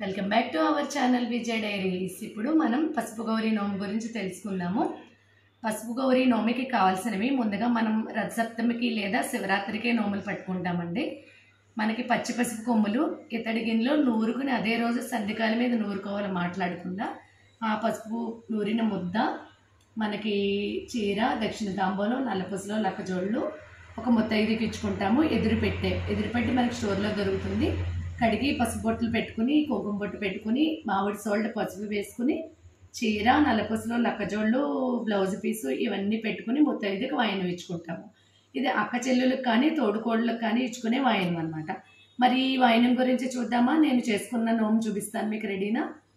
welcome back to our channel Vijay diaries ఇప్పుడు మనం పసుపు గౌరీ నోము గురించి తెలుసుకుందాము పసుపు గౌరీ నోమికి కావాల్సినవి ముందుగా మనం రథసప్తమికి లేదా శివరాత్రికి నోములు పట్టుకుంటామండి మనకి పచ్చి పసుపు కొమ్ములు ఇత్తడి గిన్నెలో నూరుకుని అదే రోజు సంధికాల మీద నూరుకోవాలి మాట్లాడకుండా ఆ పసుపు నూరిన ముద్ద మనకి చీర దక్షిణ తాంబూలం నల్లపూసలో లక్కజోళ్ళు ఒక ముత్తైదుకి ఇచ్చుకుంటాము ఎదురు పెట్టే ఎదురు పెట్టి మనకి స్టోర్లో దొరుకుతుంది కడిగి పసుపు బొట్లు పెట్టుకుని కుంకుమ బొట్టు పెట్టుకుని మామిడి సోల్డ్ పసుపు వేసుకుని చీర నల్లపూసలో లక్కజోళ్ళు బ్లౌజ్ పీసు ఇవన్నీ పెట్టుకుని ముత్తైదుకి వాయనం ఇచ్చుకుంటాము ఇది అక్క చెల్లెలకు కానీ తోడుకోళ్ళకు కానీ ఇచ్చుకునే వాయనం అనమాట మరి ఈ వాయనం గురించి చూద్దామా నేను చేసుకున్న నోము చూపిస్తాను మీకు రెడీనా